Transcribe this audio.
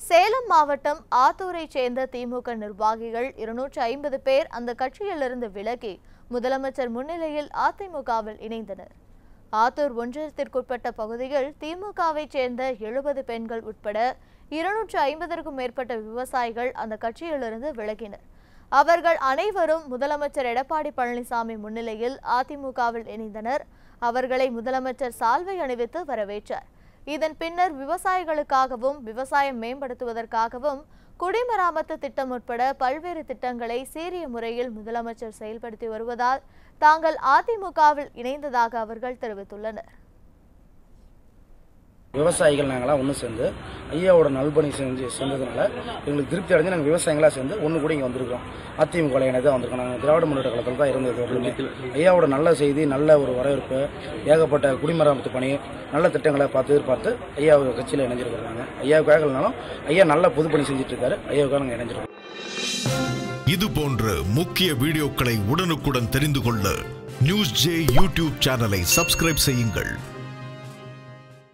சேலம் மாவட்டம் ஆத்தூரைச் சேர்ந்த திமுக நிர்வாகிகள் இருநூற்றி ஐம்பது பேர் அந்த கட்சியிலிருந்து விலகி முதலமைச்சர் முன்னிலையில் அதிமுகவில் இணைந்தனர் ஆத்தூர் ஒன்றியத்திற்குட்பட்ட பகுதியில் திமுகவைச் சேர்ந்த எழுபது பெண்கள் உட்பட இருநூற்று ஐம்பதற்கும் மேற்பட்ட விவசாயிகள் அந்த கட்சியிலிருந்து விலகினர் அவர்கள் அனைவரும் முதலமைச்சர் எடப்பாடி பழனிசாமி முன்னிலையில் அதிமுகவில் இணைந்தனர் அவர்களை முதலமைச்சர் சால்வை அணிவித்து வரவேற்றார் இதன் பின்னர் விவசாயிகளுக்காகவும் விவசாயம் மேம்படுத்துவதற்காகவும் குடிமராமத்து திட்டம் உட்பட பல்வேறு திட்டங்களை சீரிய முறையில் முதலமைச்சர் செயல்படுத்தி வருவதால் தாங்கள் அதிமுகவில் இணைந்ததாக அவர்கள் தெரிவித்துள்ளனர் விவசாயிகள் நாங்களாம் ஒன்று சேர்ந்து ஐயாவோட நல்பணி செஞ்சு செஞ்சதுனால எங்களுக்கு திருப்தி அடைஞ்சு நாங்கள் விவசாயிகளாக சேர்ந்து ஒன்று கூட இங்கே வந்திருக்கோம் அதிமுக இணையதான் வந்திருக்கோம் நாங்கள் திராவிட முன்னேற்ற கழகத்தில் தான் இருந்தது எப்பவுமே. ஐயாவோட நல்ல செய்தி நல்ல ஒரு வரவேற்பு ஏகப்பட்ட குடிமராமத்து பணி நல்ல திட்டங்களை பார்த்து எதிர்பார்த்து ஐயா கட்சியில் இணைஞ்சிருக்கிறாங்க ஐயாவுக்காக இல்லைனாலும் ஐயா நல்ல பொதுப்பணி செஞ்சுட்டு இருக்காரு ஐயாவுக்காக நாங்கள் இணைஞ்சிருக்கோம் இது போன்ற முக்கிய வீடியோக்களை உடனுக்குடன் தெரிந்து கொள்ள நியூஸ் ஜே யூடியூப் சேனலை சப்ஸ்கிரைப் செய்யுங்கள்